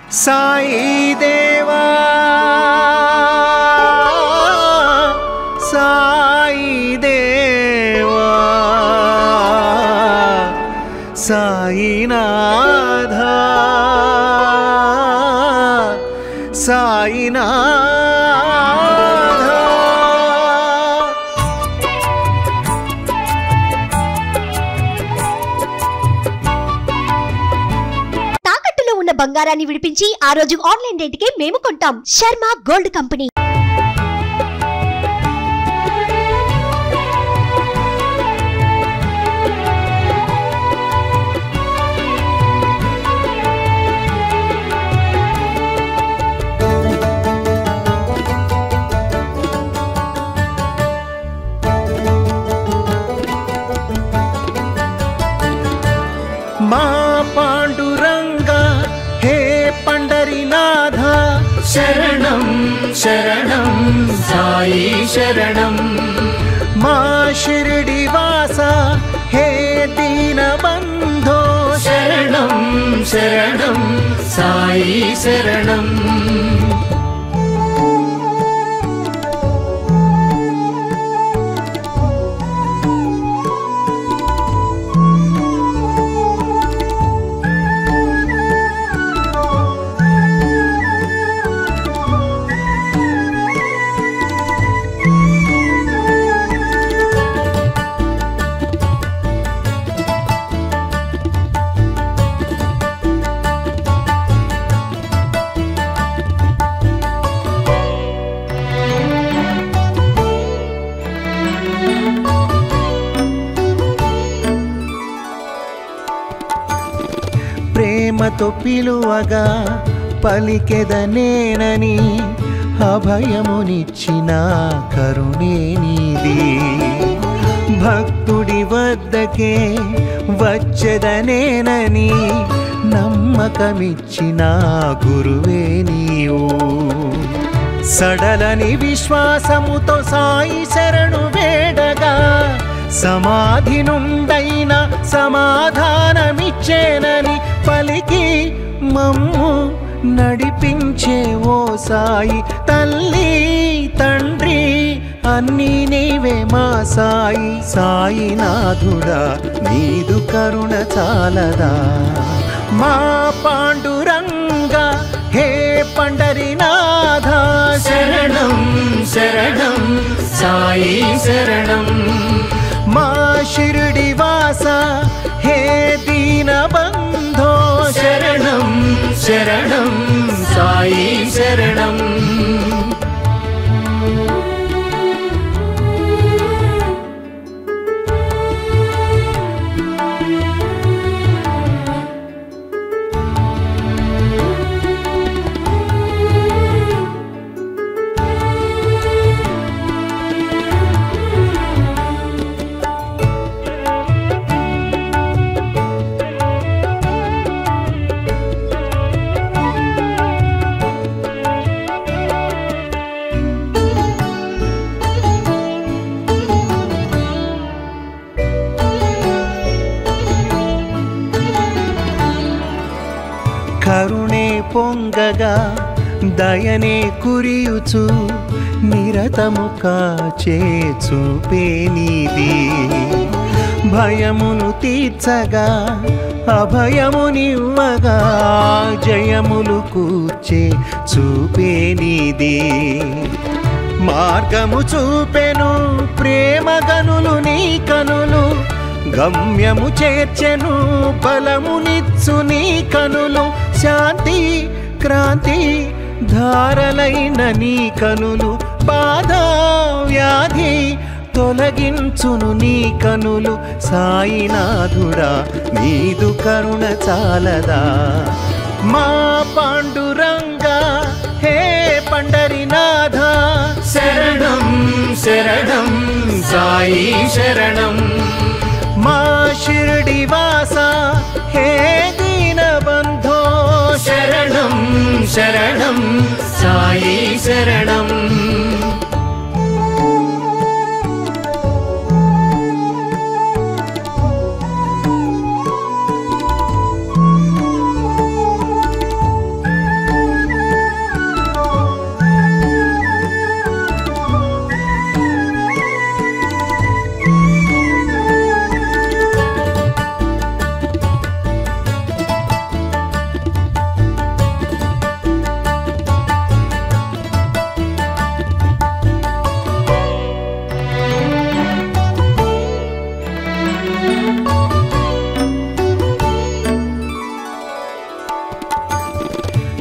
సాయి దేవా సాయి దేవా సాయినాథ సాయినాథ తాకట్టులో ఉన్న బంగారాన్ని విడిపించి ఆ రోజు ఆన్లైన్ రేటుకే మేము కొంటాం శర్మ గోల్డ్ కంపెనీ మా పాండురంగ హే పండరినాథ శరణం శరణం సాయి శరణం మా షిరిడి వాస హే దీనబంధో శరణం శరణం సాయి శరణం ప్రేమతో పిలువగా పలికెదనేనని అభయమునిచ్చిన కరుణే నీది భక్తుడి వద్దకే వచ్చెదనేనని నమ్మకమిచ్చిన గురువే నీవు సడలని విశ్వాసముతో సాయి శరణు వేడగా సమాధి నుండైన సమాధానమిచ్చేనని పలికి మమ్ము నడిపించే ఓ సాయి తల్లి తండ్రి అన్నీ నీవే మా సాయి సాయినాథుడా నీదు కరుణ చాలదా మా పాండురంగ హే పండరినాథ శరణం శరణం సాయి శరణం మా షిరిడి వాస హే దీనబంధో శరణం శరణం సాయి శరణం కరుణే పొంగగా దయనే కురియుచు నిరతము కాచే చూపే నీది భయమును తీర్చగా అభయమునివ్వగా జయములు కూర్చే చూపే నీది మార్గము చూపెను ప్రేమ గనులు నీ కనులు గమ్యము చేర్చెను బలమునిచ్చు నీ కనులు శాంతి క్రాంతి ధారలైన నీ కనులు బాధ వ్యాధి తొలగించును నీ కనులు సాయినాథుడా నీదు కరుణ చాలదా మా పాండురంగ హే పండరినాథ శరణం శరణం సాయి శరణం మా షిరిడి వాస హే దీనబంధో శరణం శరణం సాయి శరణం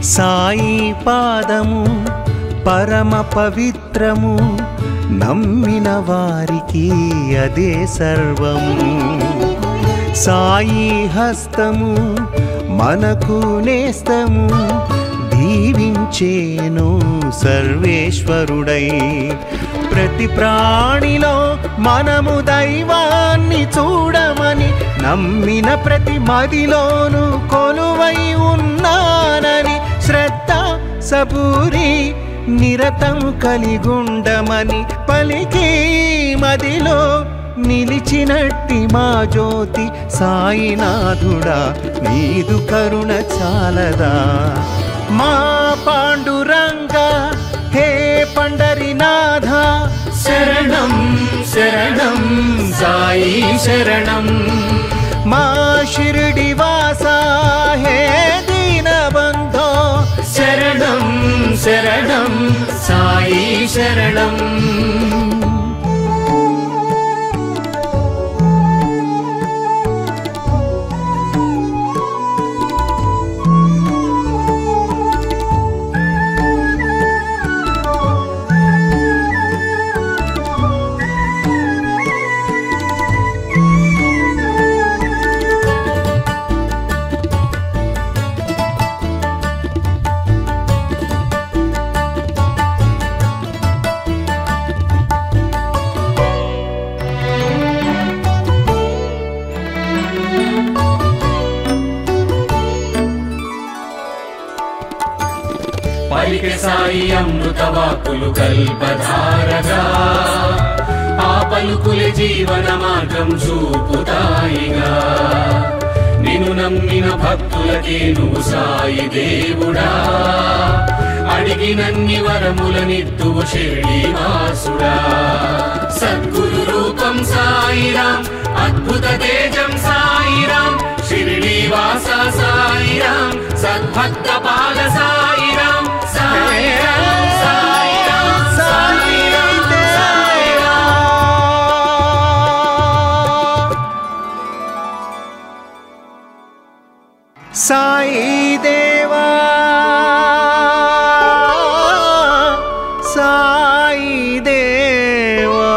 సాయి పాదము పరమ పవిత్రము నమ్మిన వారికి అదే సర్వము సాయి హస్తము మనకు నేస్తము దీవించేను సర్వేశ్వరుడై ప్రతి ప్రాణిలో మనము దైవాన్ని చూడమని నమ్మిన ప్రతి మదిలోను కొలువై ఉన్నానని శ్రద్ధ సబూరి నిరతం కలిగుండమని పలికి మదిలో నిలిచినట్టి మా జ్యోతి సాయినాథుడా నీదు కరుణ చాలదా మా పాండురంగ హే పండరినాథ శరణం శరణం సాయి శరణం మా షిరిడి వాస హే దీనబంధో శరణం శరణం సాయి శరణం పలికె సాయి అమృత వాక్కులు కల్పధారగా ఆ పలుకులే జీవన మార్గం చూపుతాయిగా నిన్ను నమ్మిన భక్తులకే నువ్వు సాయి దేవుడా అడిగినన్ని వరములనిత్తువు షిరిడివాసుడా సద్గురు రూపం సాయిరాం అద్భుత తేజం సాయిరాం షిరిడివాస సాయిరాం సద్భక్త పాల సాయిరాం సాయిరాం సాయిరాం సాయిరాం సాయిరాం సాయి దేవా సాయి దేవా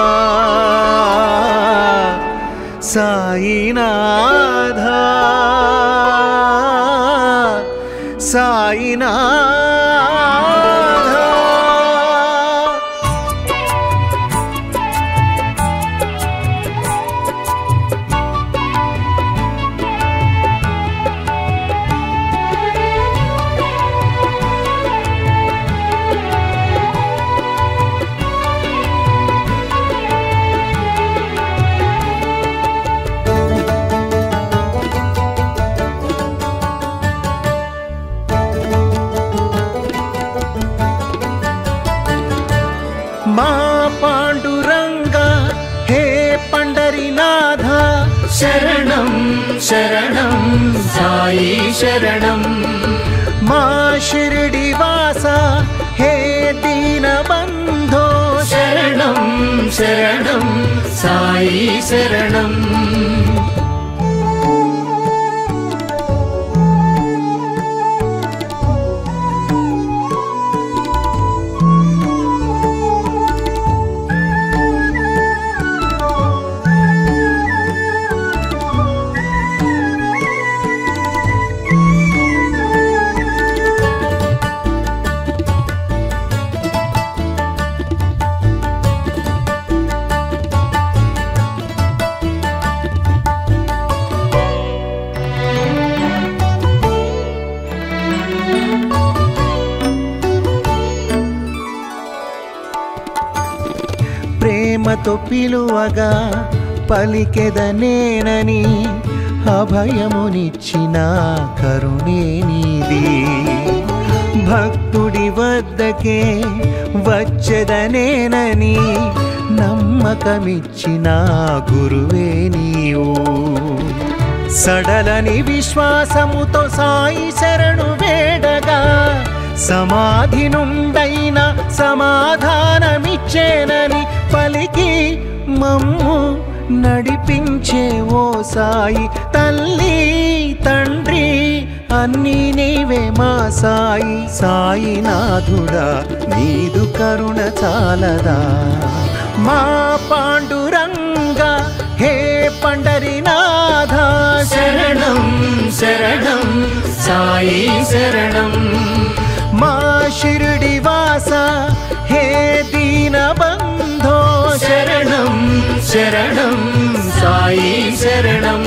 సాయినాథ సాయినాథ మా పాండురంగ హే పండరినాథ శరణం శరణం సాయి శరణం మా షిరిడి వాస హే దీనబంధో శరణం శరణం సాయి శరణం ప్రేమతో పిలువగా పలికెదనేనని అభయమునిచ్చిన కరుణే నీది భక్తుడి వద్దకే వచ్చెదనేనని నమ్మకమిచ్చిన గురువే నీవు సడలని విశ్వాసముతో సాయి శరణు వేడగా సమాధి నుండైన సమాధానమిచ్చేనని పలికి మమ్ము నడిపించే ఓ సాయి తల్లి తండ్రి అన్నీ నీవే మా సాయి సాయినాథుడా నీదు కరుణ చాలదా మా పాండురంగ హే పండరినాథ శరణం శరణం సాయి శరణం మా షిరిడి వాస హే దీన బంధో శరణం శరణం సాయి శరణం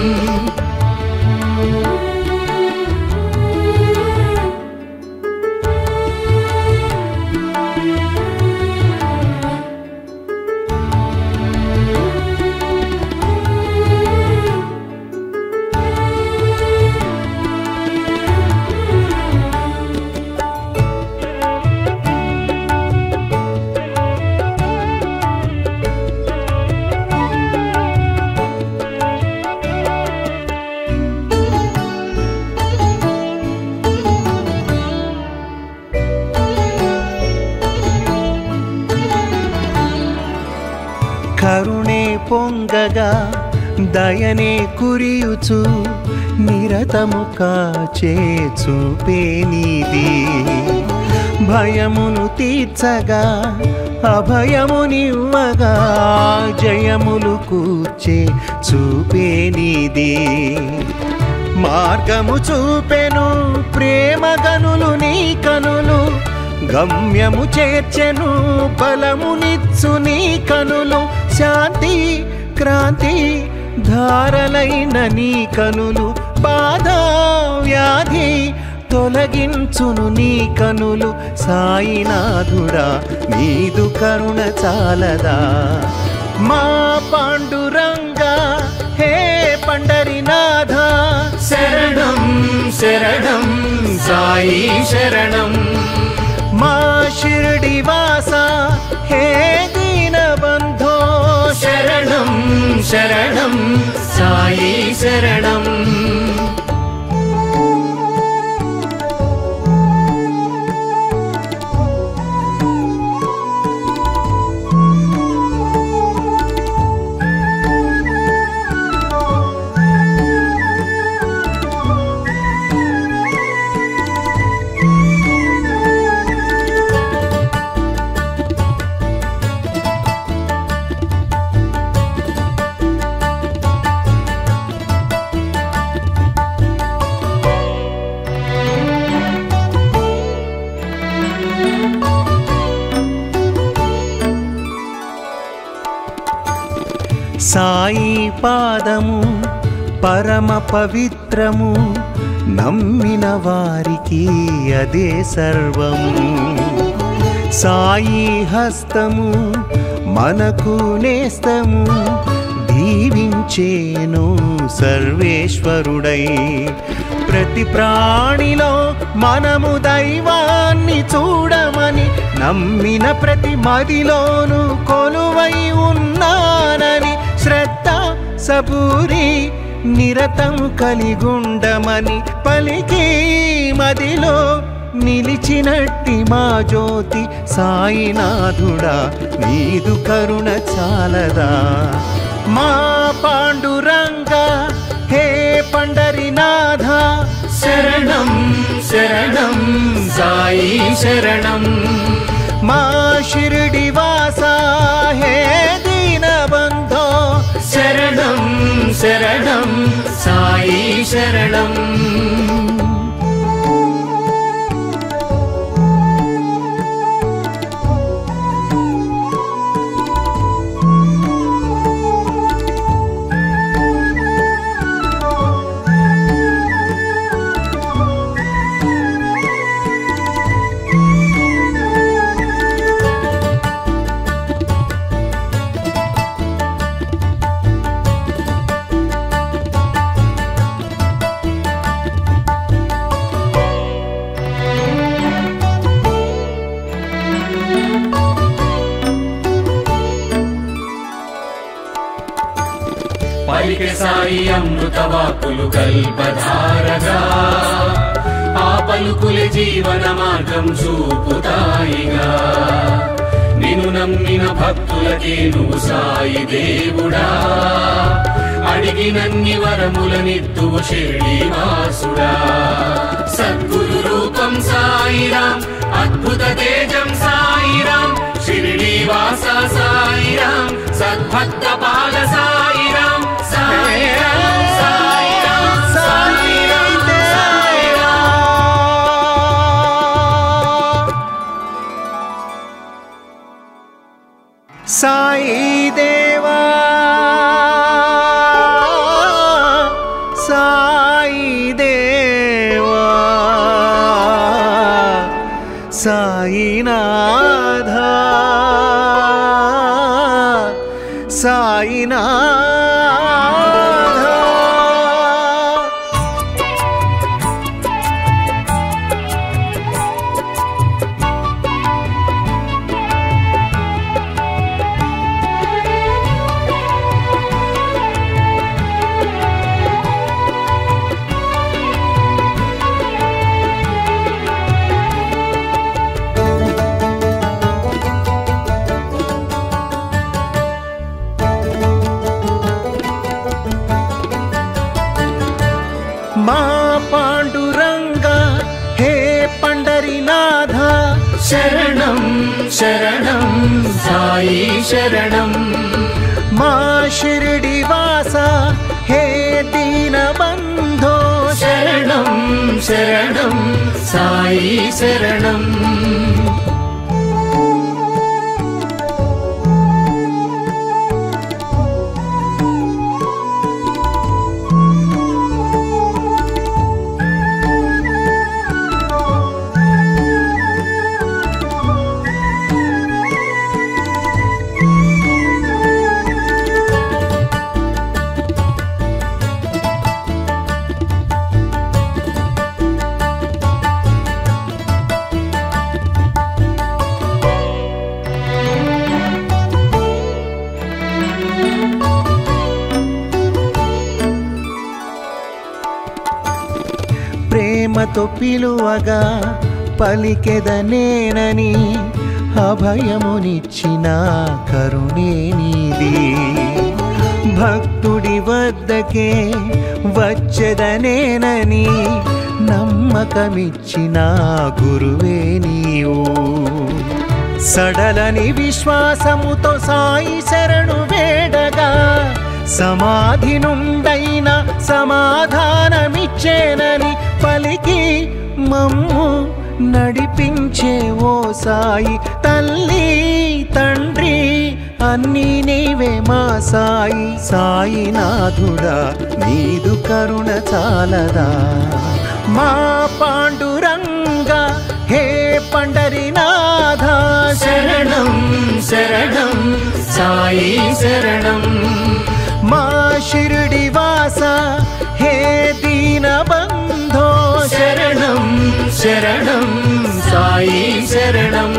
కరుణే పొంగగా దయనే కురియుచు నిరతము కాచే చూపే నీది భయమును తీర్చగా అభయమునివ్వగా జయములు కూర్చే చూపే నీది మార్గము చూపెను ప్రేమ గనులు నీ కనులు గమ్యము చేర్చెను బలమునిచ్చు నీ కనులు శాంతి క్రాంతి ధారలైన నీ కనులు బాధ వ్యాధి తొలగించును నీ కనులు సాయినాథుడా నీదు కరుణ చాలదా మా పాండురంగ హే పండరినాథ శరణం శరణం సాయి శరణం మా షిరిడి వాస హే దీన బంధో శరణం శరణం సాయి శరణం సాయి పాదము పరమ పవిత్రము నమ్మిన వారికి అదే సర్వము సాయి హస్తము మనకు నేస్తము దీవించేను సర్వేశ్వరుడై ప్రతి ప్రాణిలో మనము దైవాన్ని చూడమని నమ్మిన ప్రతి మదిలోను కొలువై ఉన్నానని శ్రద్ధ సబూరి నిరతం కలిగుండమని పలికి మదిలో నిలిచినట్టి మా జ్యోతి సాయినాథుడా నీదు కరుణ చాలదా మా పాండురంగ హే పండరినాథ శరణం శరణం సాయి శరణం మా షిరిడి వాస హే దీన బంధో శరణం శరణం సాయి శరణం పలికే సాయి అమృత వాక్కులు కల్పధారగా ఆ పలుకులే జీవన మార్గం చూపుతాయిగా నిన్ను నమ్మిన భక్తులకే నువ్వు సాయి దేవుడా అడిగినన్ని వరములనిత్తువు షిరిడీవాసుడా సద్గురు రూపం సాయిరాం అద్భుత తేజం సాయిరాం షిరిడీవాస సాయిరాం సద్భక్త పాద సాయిరాం సాయిరాం సాయిరాం సాయిరాం సాయిరాం సాయి దేవా సాయి దేవా సాయినాథ సాయినాథ మా పాండురంగ హే పండరినాథ శరణం శరణం సాయి శరణం మా షిరిడి వాస హే దీనబంధో శరణం శరణం సాయి శరణం ప్రేమతో పిలువగా పలికెదనేనని అభయమునిచ్చిన కరుణే నీది భక్తుడి వద్దకే వచ్చెదనేనని నమ్మకమిచ్చిన గురువే నీవు సడలని విశ్వాసముతో సాయి శరణు వేడగా సమాధి నుండైన సమాధానమిచ్చేనని పలికి మమ్ము నడిపించే ఓ సాయి తల్లి తండ్రి అన్నీ నీవే మా సాయి సాయినాథుడా నీదు కరుణ చాలదా మా పాండురంగ హే పండరినాథ శరణం శరణం సాయి శరణం మా షిరిడి వాస హే దీనబంధో శరణం శరణం సాయి శరణం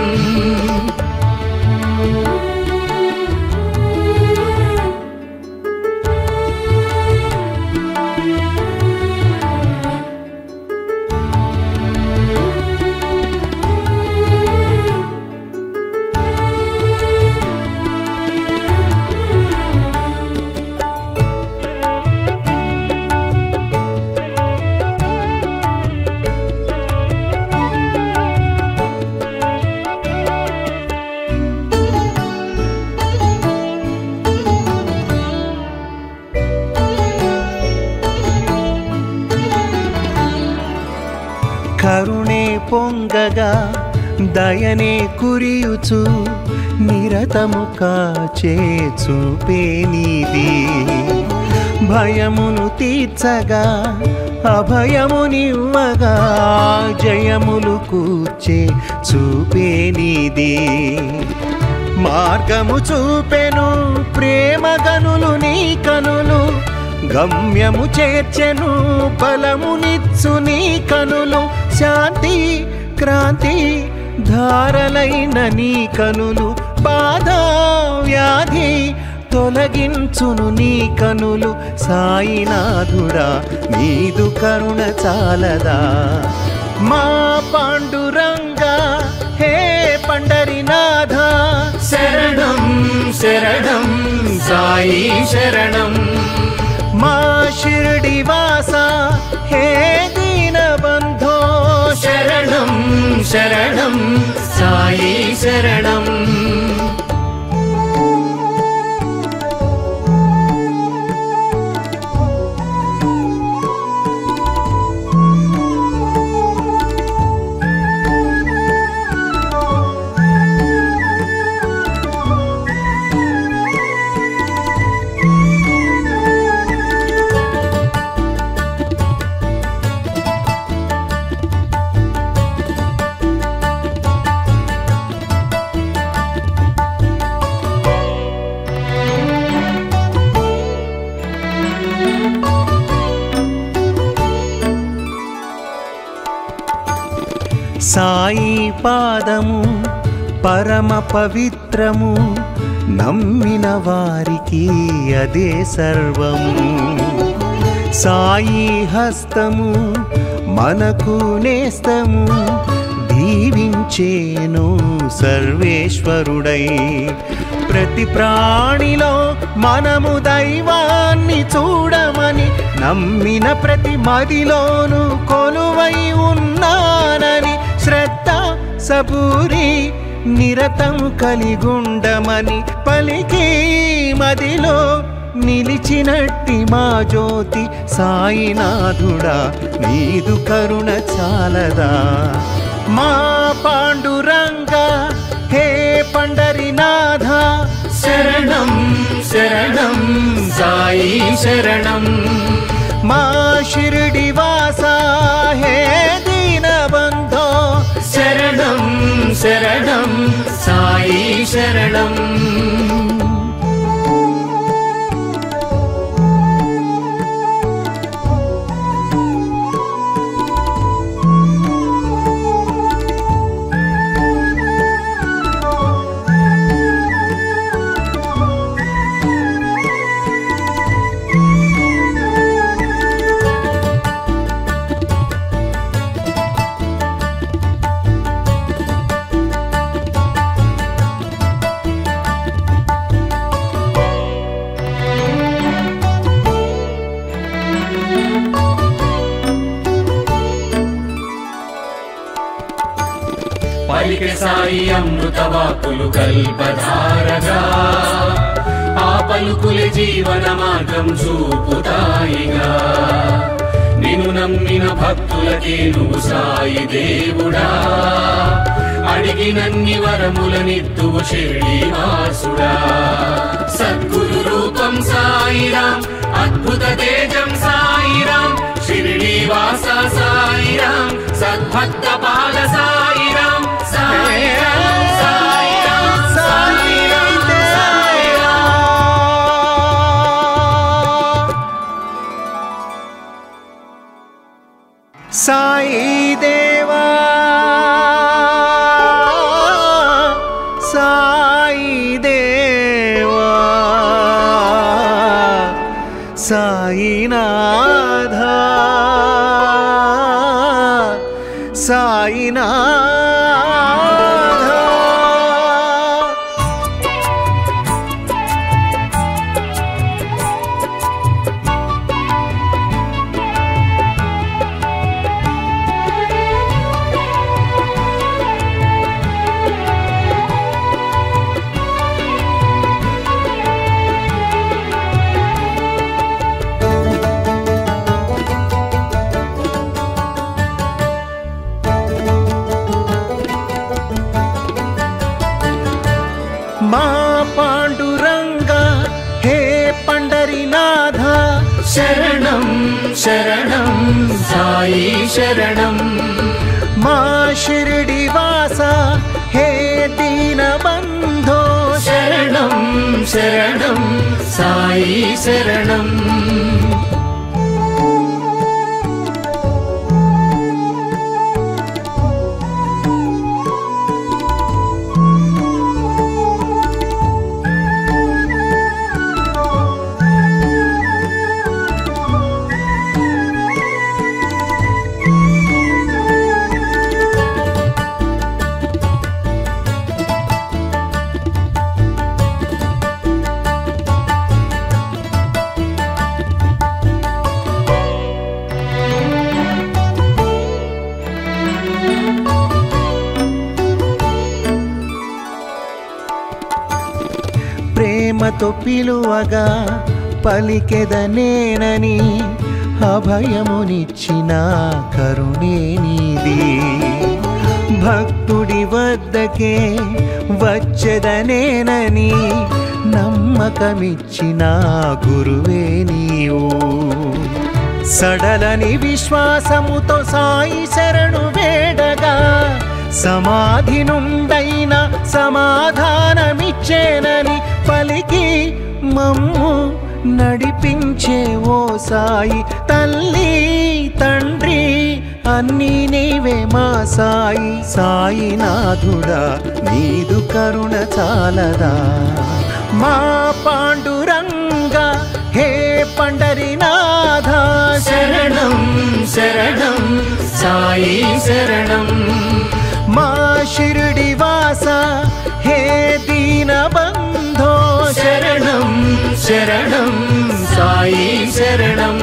కరుణే పొంగగా దయనే కురియుచు నిరతము కాచే చూపే నీది భయమును తీర్చగా అభయమునివ్వగా జయములు కూర్చే చూపే నీది మార్గము చూపెను ప్రేమ గనులు నీ కనులు గమ్యము చేర్చెను బలమునిచ్చు నీ కనులు శాంతి క్రాంతి ధారలైన నీ కనులు బాధ వ్యాధి తొలగించును నీ కనులు సాయినాథుడా నీదు కరుణ చాలదా మా పాండురంగ హే పండరినాథ శరణం శరణం సాయి శరణం మా షిర్డి వాస హే దీన బంధో శరణం శరణం సాయి శరణం సాయి పాదము పరమ పవిత్రము నమ్మిన వారికి అదే సర్వము సాయి హస్తము మనకు నేస్తము దీవించేను సర్వేశ్వరుడై ప్రతి ప్రాణిలో మనము దైవాన్ని చూడమని నమ్మిన ప్రతి మదిలోను కొలువై ఉన్నానని శ్రద్ధ సబూరి నిరతం కలిగుండమని పలికి మదిలో నిలిచినట్టి మా జ్యోతి సాయినాథుడా నీదు కరుణ చాలదా మా పాండురంగ హే పండరినాథ శరణం శరణం సాయి శరణం మా షిరిడి వాస హే దీన బంధో శరణం శరణం సాయి శరణం పలిక సాయి అమృత వాకులు కల్పధారగా ఆ పలుకుల జీవన మార్గం చూపుతాయిగా నిన్ను నమ్మిన భక్తులకే నువ్వు సాయి దేవుడా అడిగినన్ని వరములనిద్దువు షిరిడీవాసుడా సద్గురు రూపం సాయిరాం అద్భుత తేజం సాయిరాం షిరిడీవాస సాయిరాం సద్భక్త పాద సాయిరాం సాయిరాం సాయిరాం సాయిరాం సాయిరాం సాయి దేవా సాయి దేవా సాయినాథ సాయినాథ మా పాండురంగ హే పండరినాథ శరణం శరణం సాయి శరణం మా షిరిడి వాస హే దీన బంధో శరణం శరణం సాయి శరణం పేరుతో పిలువగా పలికెదనేనని అభయమునిచ్చిన కరుణే నీది భక్తుడి వద్దకే వచ్చెదనేనని నమ్మకమిచ్చిన గురువే నీవు సడలని విశ్వాసముతో సాయి శరణు వేడగా సమాధి నుండైన సమాధానమిచ్చేనని పలికి మమ్ము నడిపించే ఓ సాయి తల్లి తండ్రి అన్నీ నీవే మా సాయి సాయినాథుడా నీదు కరుణ చాలదా మా పాండురంగ హే పండరినాథ శరణం శరణం సాయి శరణం మా షిరిడి వాస హే దీన బంధో శరణం శరణం సాయి శరణం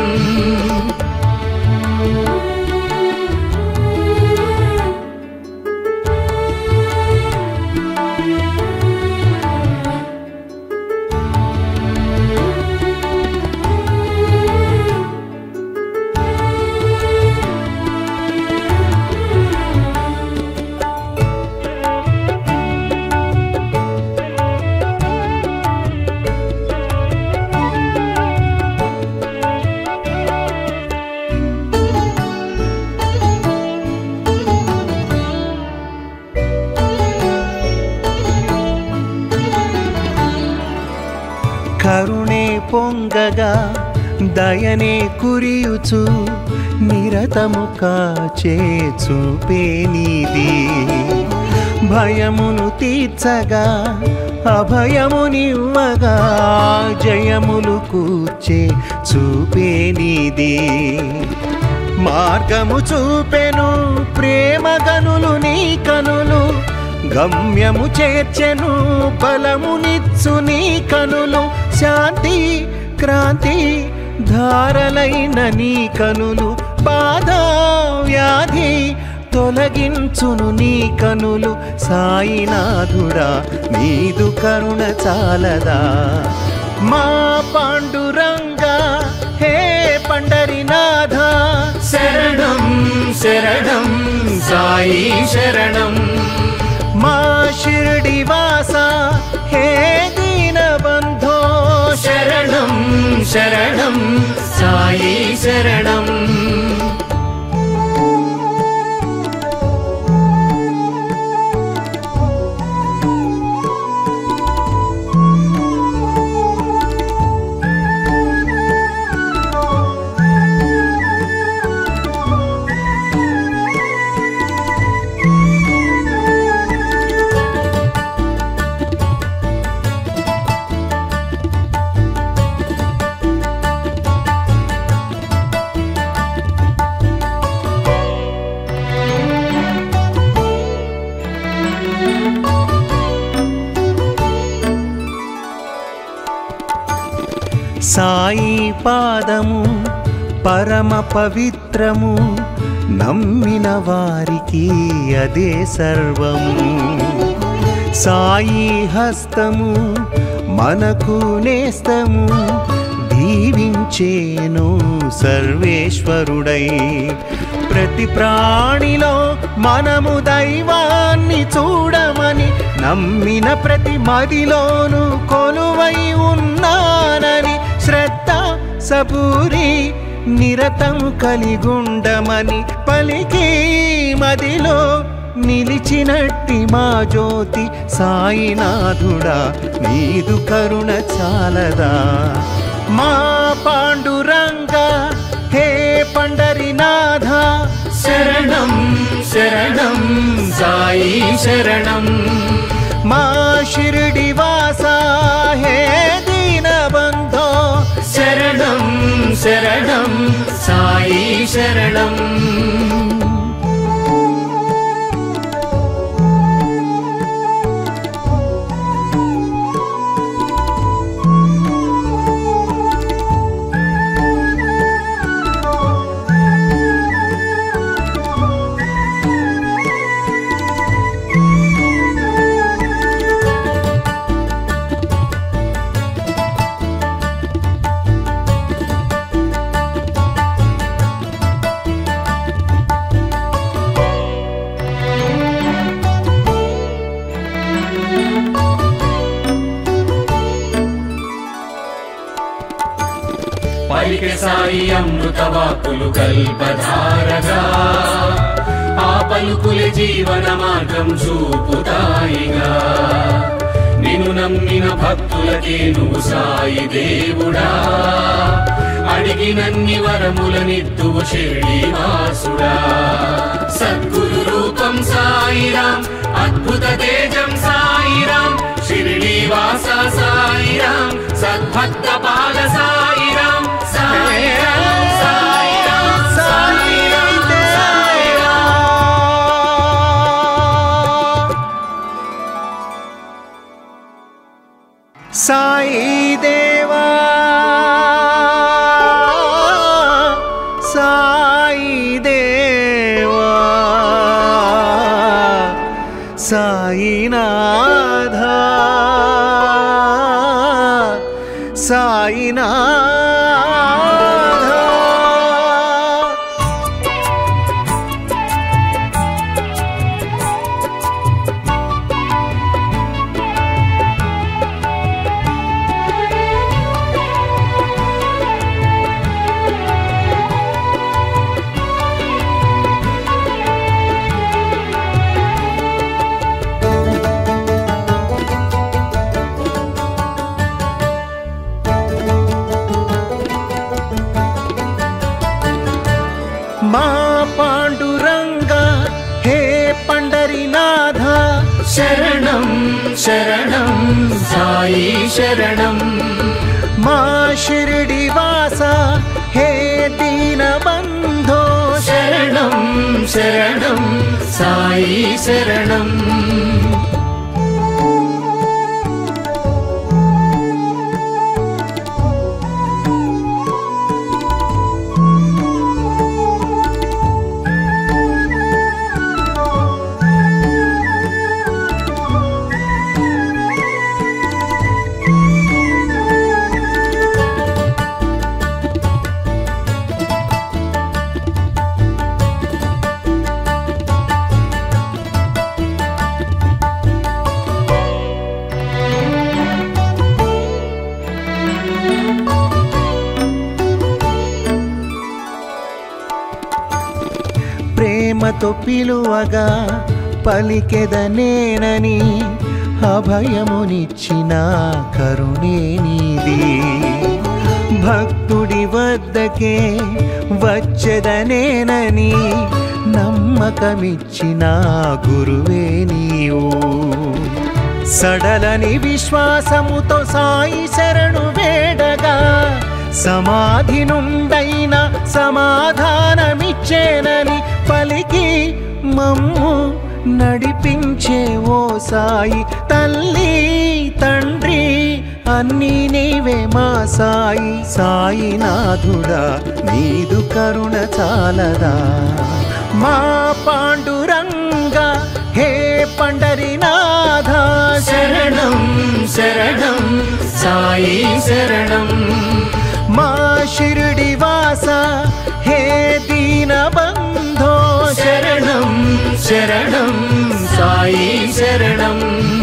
కరుణే పొంగగా దయనే కురియుచు నిరతము కాచే చూపే నీది భయమును తీర్చగా అభయమునివ్వగా జయములు కూర్చే చూపే నీది మార్గము చూపెను ప్రేమ గనులు నీ కనులు గమ్యము చేర్చెను బలమునిచ్చు నీ కనులు శాంతి క్రాంతి ధారలైన నీ కనులు బాధ వ్యాధి తొలగించును నీ కనులు సాయినాథుడా నీదు కరుణ చాలదా మా పాండురంగ హే పండరినాథ శరణం శరణం సాయి శరణం మా షిర్డి వాస హే దీన బంధో శరణం శరణం సాయి శరణం సాయి పాదము పరమ పవిత్రము నమ్మిన వారికి అదే సర్వము సాయి హస్తము మనకు నేస్తము దీవించేను సర్వేశ్వరుడై ప్రతి ప్రాణిలో మనము దైవాన్ని చూడమని నమ్మిన ప్రతి మదిలోను కొలువై ఉన్నానని శ్రద్ధ సపూరి నిరతం కలిగుండమని పలికి మదిలో నిలిచినట్టి మా జ్యోతి సాయినాథుడా నీదు కరుణ చాలదా మా పాండురంగ హే పండరినాథ శరణం శరణం సాయి శరణం మా షిరిడి వాస హే దీన బంధో శరణం శరణం సాయి శరణం సాయి అమృత వాక్కులు కల్పధారగా ఆ పలుకుల జీవన మార్గం చూపుతాయిగా నిన్ను నమ్మిన భక్తులకే నువ్వు సాయి దేవుడా అడిగినన్ని వరములనిద్దువు షిరిడివాసుడా సద్గురు రూపం సాయిరాం అద్భుత తేజం సాయిరాం షిరిడివాస సాయిరాం సద్భక్త పాద సాయిరాం సాయిరాం సాయిరాం సాయిరాం సాయిరాం సాయి దేవా సాయి దేవా సాయినాథ సాయినాథ మా పాండురంగ హే పండరినాథ శరణం శరణం సాయి శరణం మా షిరిడి వాస హే దీనబంధో శరణం శరణం సాయి శరణం ప్రేమతో పిలువగా పలికెదనేనని అభయమునిచ్చిన కరుణే నీది భక్తుడి వద్దకే వచ్చెదనేనని నమ్మకమిచ్చిన గురువే నీవు సడలని విశ్వాసముతో సాయి శరణు వేడగా సమాధి నుండైన సమాధానమిచ్చేనని పలికి మమ్ము నడిపించే ఓ సాయి తల్లి తండ్రి అన్నీ నీవే మా సాయి సాయినాథుడా నీదు కరుణ చాలదా మా పాండురంగ హే పండరినాథ శరణం శరణం సాయి శరణం మా షిరిడి వాస హే దీనబంధో శరణం శరణం సాయి శరణం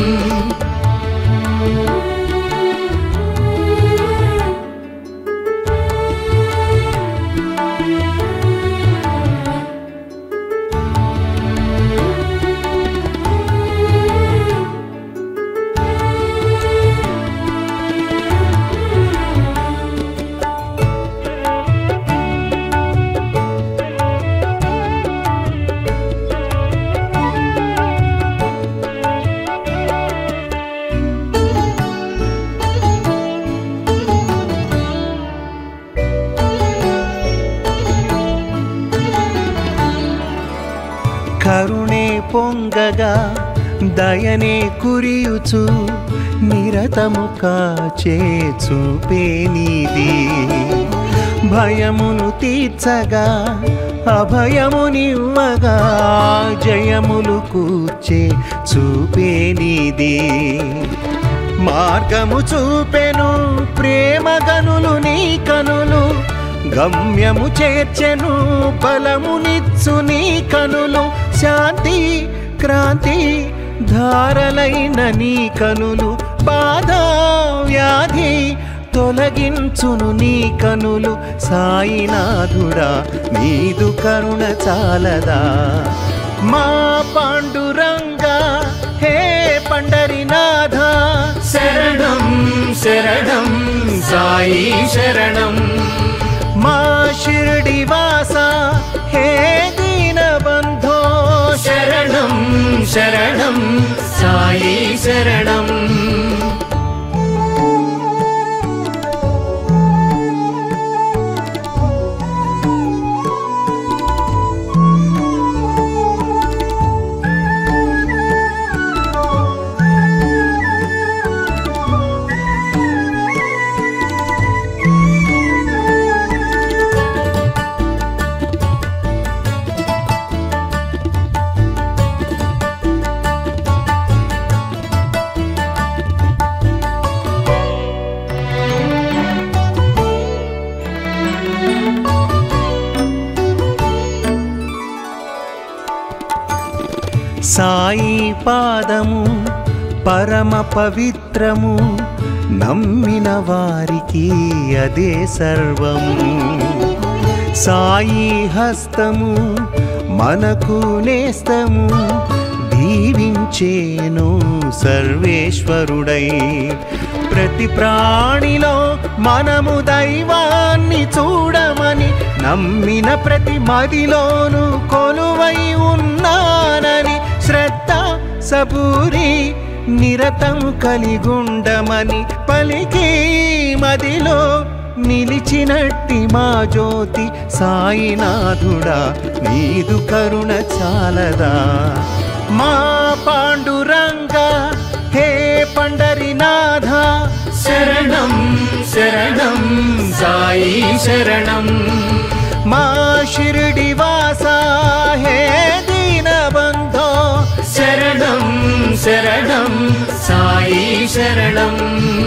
కరుణే పొంగగా దయనే కురియుచు నిరతము కాచే చూపే నీది భయమును తీర్చగా అభయమునివ్వగా జయములు కూర్చే చూపే నీది మార్గము చూపెను ప్రేమ గనులు నీ కనులు గమ్యము చేర్చెను బలమునిచ్చు నీ కనులు శాంతి క్రాంతి ధారలైన నీ కనులు బాధ వ్యాధి తొలగించును నీ కనులు సాయినాథుడా నీదు కరుణ చాలదా మా పాండురంగా హే పండరినాథ శరణం శరణం సాయి శరణం మా షిర్డి వాస హే దీనబంధో శరణం శరణం సాయి శరణం సాయి పాదము పరమ పవిత్రము నమ్మిన వారికి అదే సర్వము సాయి హస్తము మనకు నేస్తము దీవించేను సర్వేశ్వరుడై ప్రతి ప్రాణిలో మనము దైవాన్ని చూడమని నమ్మిన ప్రతి మదిలోను కొలువై ఉన్నానని శ్రద్ధ సబూరి నిరతము కలిగుండమని పలికి మదిలో నిలిచినట్టి మా జ్యోతి సాయినాథుడా నీదు కరుణ చాలదా మా పాండురంగా హే పండరినాథ శరణం శరణం సాయి శరణం మా షిరిడి వాస హే దీనబంధో శరణం శరణం సాయి శరణం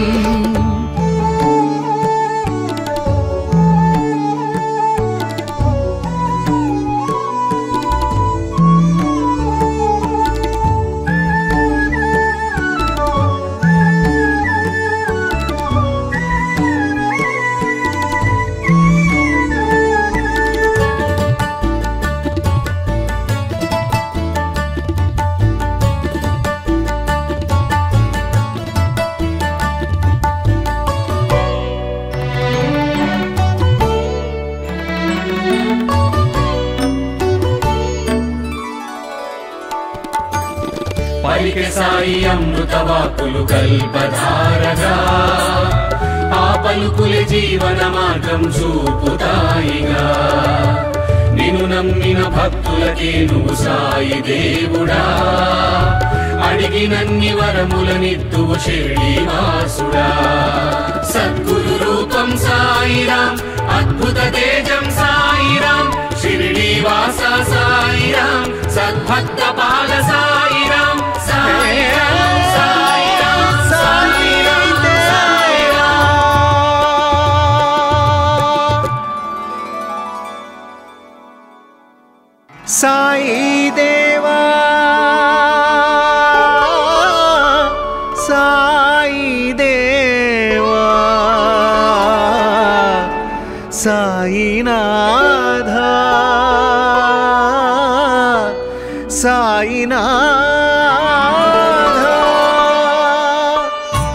పలికే సాయి అమృత వాకులు కల్పధారగా ఆ పలుకులే జీవన మార్గం చూపుతాయిగా నిన్ను నమ్మిన భక్తులకే నువ్వు సాయి దేవుడా అడిగినన్ని వరములనిద్దువు షిరిడివాసుడా సద్గురు రూపం సాయిరాం అద్భుత తేజం సాయిరాం షిరిడివాస సాయిరాం సద్భక్త పాల సాయిరాం సాయిరాం సాయిరాం సాయిరాం సాయిరాం సాయి దేవా సాయి దేవా సాయినాథ సాయినాథ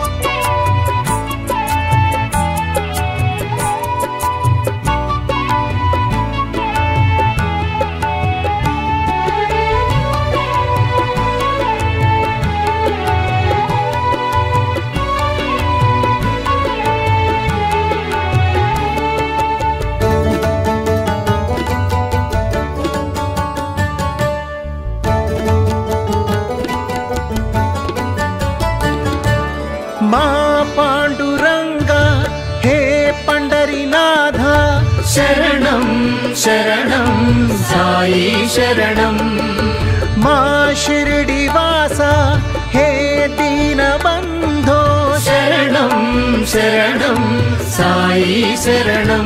మా పాండురంగా హే పండరినాథ శరణం శరణం సాయి శరణం మా షిరిడి వాస హే దీనబంధో శరణం శరణం సాయి శరణం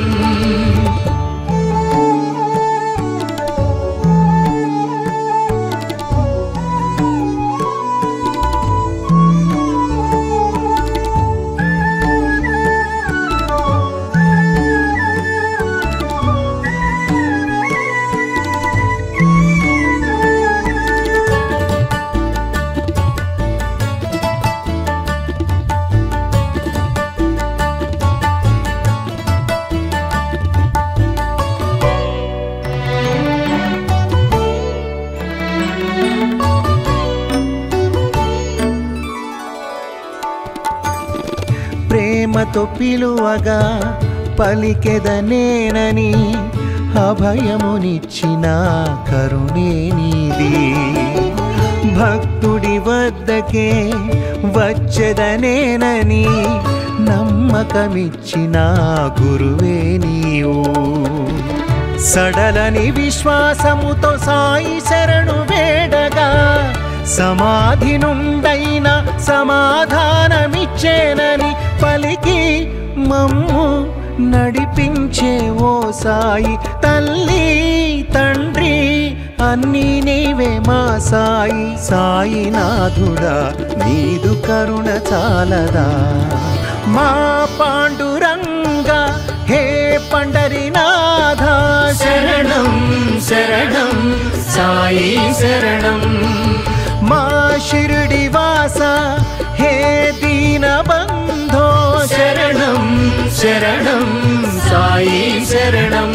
పేరుతో పిలువగా పలికెదనేనని అభయమునిచ్చిన కరుణే నీది భక్తుడి వద్దకే వచ్చెదనేనని నమ్మకమిచ్చిన గురువే నీవు సడలని విశ్వాసముతో సాయి శరణు వేడగా సమాధి నుండైన సమాధానమిచ్చేనని పలికి మమ్ము నడిపించే ఓ సాయి తల్లి తండ్రి అన్నీ నీవే మా సాయి సాయినాథుడా నీదు కరుణ చాలదా మా పాండురంగ హే పండరినాథ శరణం శరణం సాయి శరణం మా షిరిడి వాస హే దీన బంధో శరణం శరణం సాయి శరణం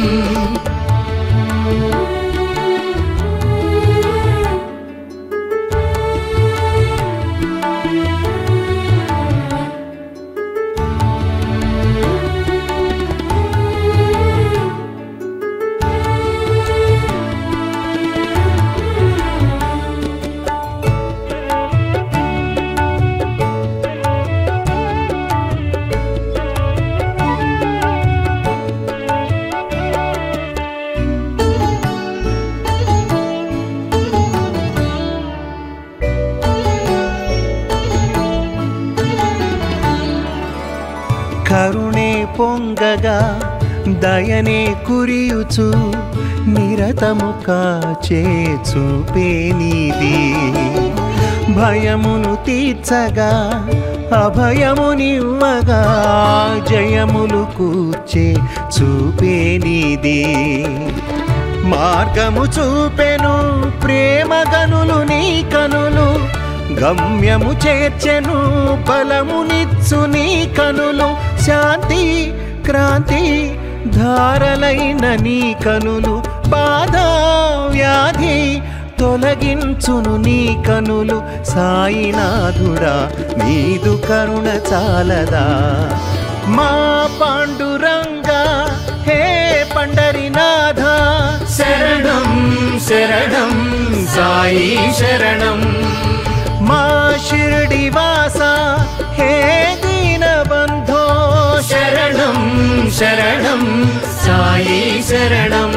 కరుణే పొంగగా దయనే కురియుచు నిరతము కాచే చూపే నీది భయమును తీర్చగా అభయమునివ్వగా జయములు కూర్చే చూపే నీది మార్గము చూపెను ప్రేమ గనులు నీ కనులు గమ్యము చేర్చెను బలమునిచ్చు నీ కనులు శాంతి క్రాంతి ధారలైన నీ కనులు బాధ వ్యాధి తొలగించును నీ కనులు సాయినాథుడా నీదు కరుణ చాలదా మా పాండురంగ హే పండరినాథ శరణం శరణం సాయి శరణం మా షిరిడి వాస హే దీన బంధో శరణం శరణం సాయి శరణం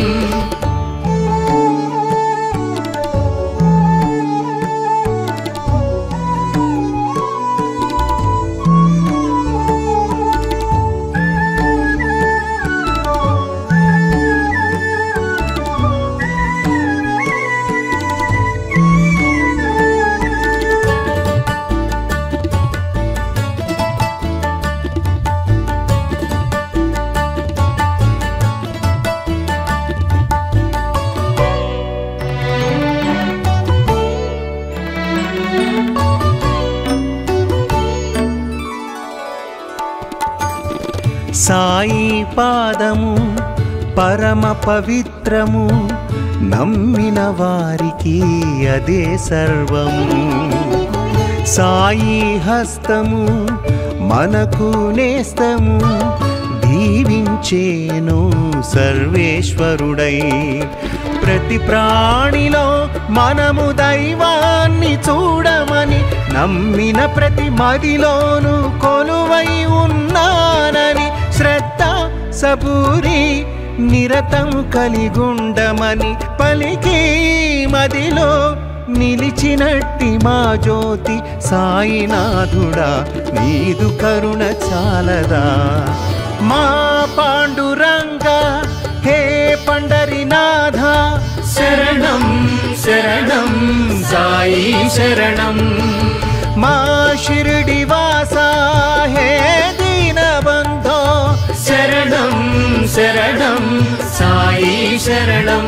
సాయి పాదము పరమ పవిత్రము నమ్మిన వారికి అదే సర్వము సాయి హస్తము మనకు నేస్తము దీవించేను సర్వేశ్వరుడై ప్రతి ప్రాణిలో మనము దైవాన్ని చూడమని నమ్మిన ప్రతి మదిలోను కొలువై ఉన్నానని శ్రద్ధ సబూరి నిరతం కలిగుండమని పలికి మదిలో నిలిచినట్టి మా జ్యోతి సాయినాథుడా నీదు కరుణ చాలదా మా పాండురంగ హే పండరినాథ శరణం శరణం సాయి శరణం మా షిరిడి వాస హే దీన బంధో శరణం శరణం సాయి శరణం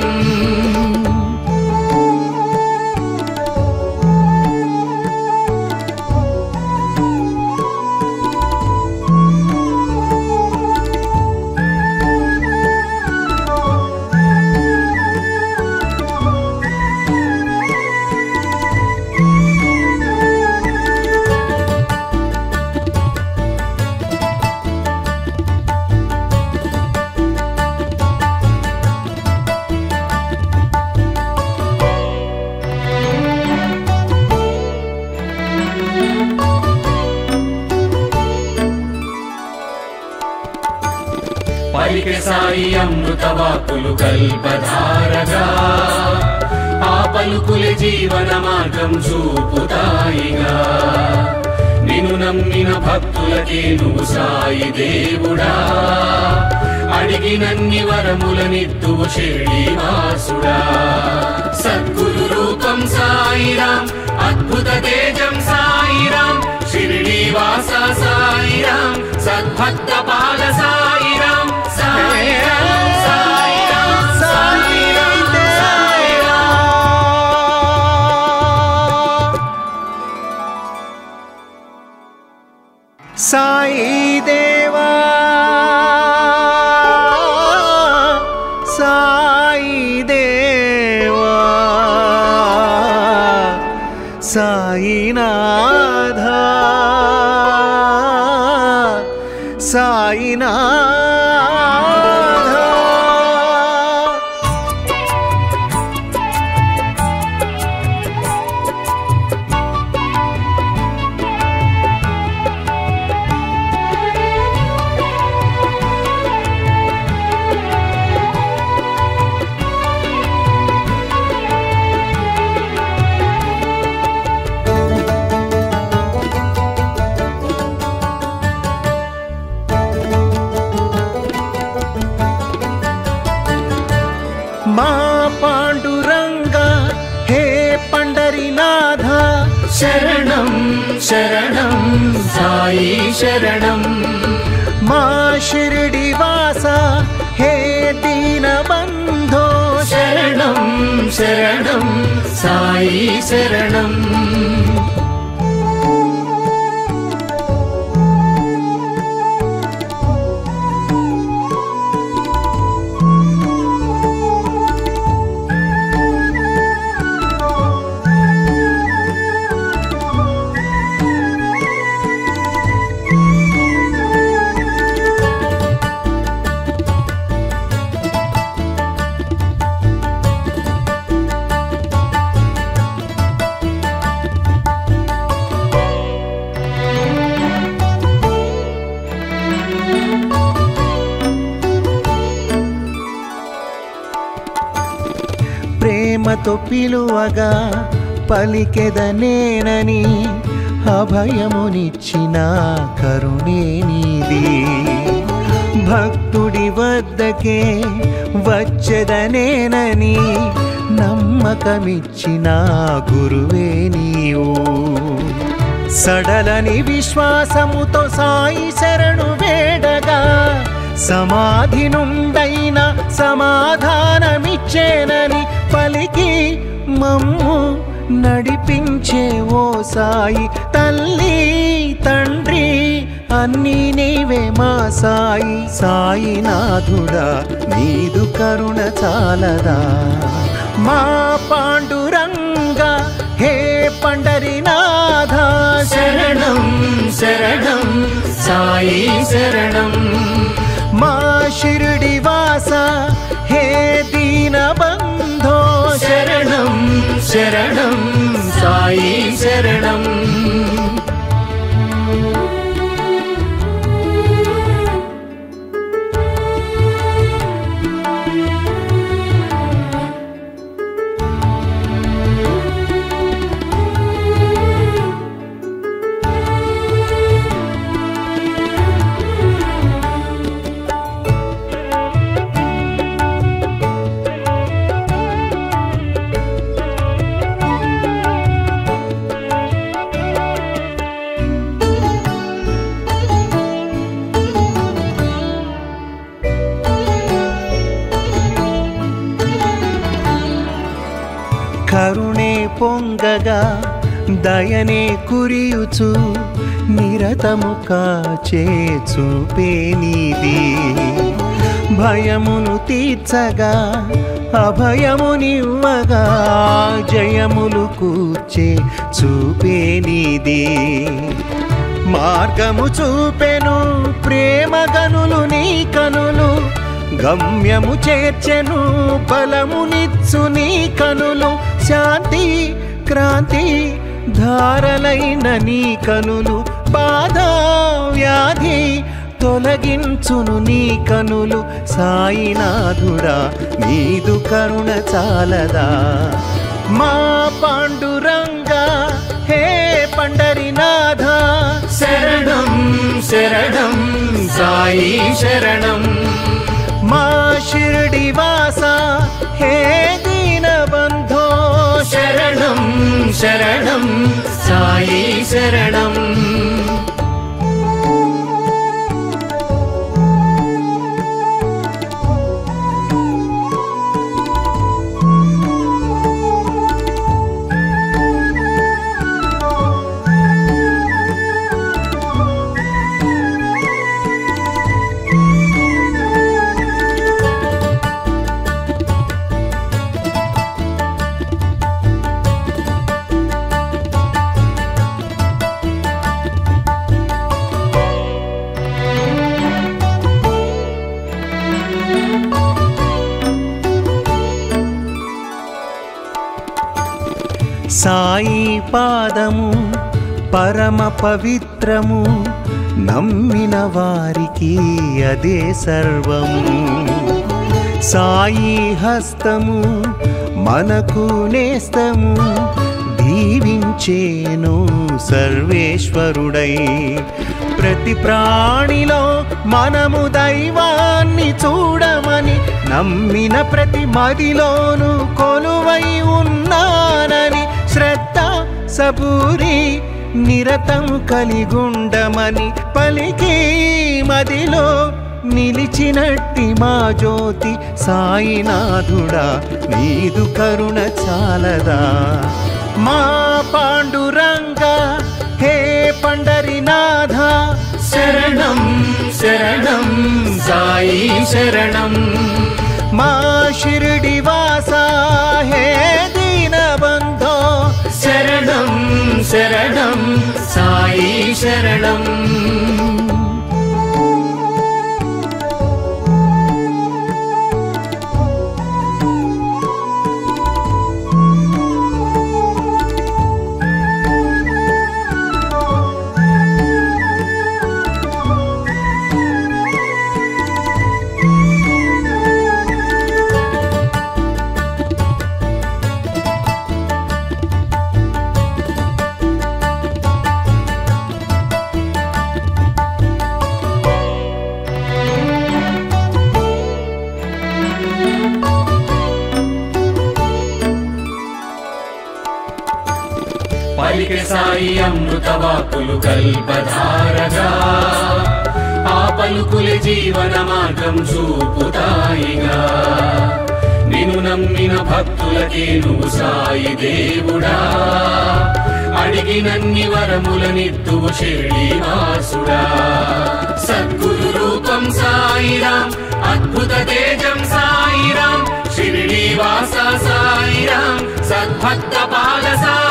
సాయి అమృత వాక్కులు కల్పధారగా ఆ పలుకుల జీవన మార్గం చూపుతాయిగా నిన్ను నమ్మిన భక్తులకే నువ్వు సాయి దేవుడా అడిగినన్ని వరములనిద్దువు షిరిడివాసుడా సద్గురు రూపం సాయిరాం అద్భుత తేజం సాయిరాం షిరిడివాస సాయిరాం సద్భక్త పాద సాయిరాం సాయిరాం సాయిరాం సాయిరాం సాయిరాం సాయి దేవా సాయి దేవా సాయినాథ సాయినాథ మా పాండురంగ హే పండరినాథ శరణం శరణం సాయి శరణం మా షిరిడి వాస హే దీనబంధో శరణం శరణం సాయి శరణం ప్రేమతో పిలువగా పలికెదనేనని అభయమునిచ్చిన కరుణే నీది భక్తుడి వద్దకే వచ్చెదనేనని నమ్మకమిచ్చిన గురువే నీవు సడలని విశ్వాసముతో సాయి శరణు వేడగా సమాధి నుండైన సమాధానమిచ్చేనని పలికి మమ్ము నడిపించే ఓ సాయి తల్లి తండ్రి అన్నీ నీవే మా సాయి సాయినాథుడా నీదు కరుణ చాలదా మా పాండురంగ హే పండరినాథ శరణం శరణం సాయి శరణం మా షిరిడి వాస హే దీనబంధో శరణం శరణం సాయి శరణం కరుణే పొంగగా దయనే కురియుచు నిరతము కాచే చూపే నీది భయమును తీర్చగా అభయమునివ్వగా జయములు కూర్చే చూపే నీది మార్గము చూపెను ప్రేమ గనులు నీ కనులు గమ్యము చేర్చెను బలమునిచ్చు నీ కనులు శాంతి క్రాంతి ధారలైన నీ కనులు బాధ వ్యాధి తొలగించును నీ కనులు సాయినాథుడా నీదు కరుణ చాలదా మా పాండురంగా హే పండరినాథ శరణం శరణం సాయి శరణం మా షిర్డి వాస హే దీనబంధో శరణం శరణం సాయి శరణం సాయి పాదము పరమ పవిత్రము నమ్మిన వారికి అదే సర్వము సాయి హస్తము మనకు నేస్తము దీవించేను సర్వేశ్వరుడై ప్రతి ప్రాణిలో మనము దైవాన్ని చూడమని నమ్మిన ప్రతి మదిలోను కొలువై ఉన్నానని శ్రద్ధ సబూరి నిరతం కలిగుండమని పలికి మదిలో నిలిచినట్టి మా జ్యోతి సాయినాథుడా నీదు కరుణ చాలదా మా పాండురంగా హే పండరినాథ శరణం శరణం సాయి శరణం మా షిరిడి వాస హే దీనబంధో శరణం శరణం సాయి శరణం పలికే సాయి అమృత వాక్కులు కల్పధారగా ఆ పలుకులే జీవన మార్గం చూపుతాయిగా నిన్ను నమ్మిన భక్తులకే నువ్వు సాయి దేవుడా అడిగినన్ని వరములనిత్తువు షిరిడివాసుడా సద్గురు రూపం సాయిరాం అద్భుత తేజం సాయిరాం షిరిడివాస సాయిరాం సద్భక్త పాద సాయి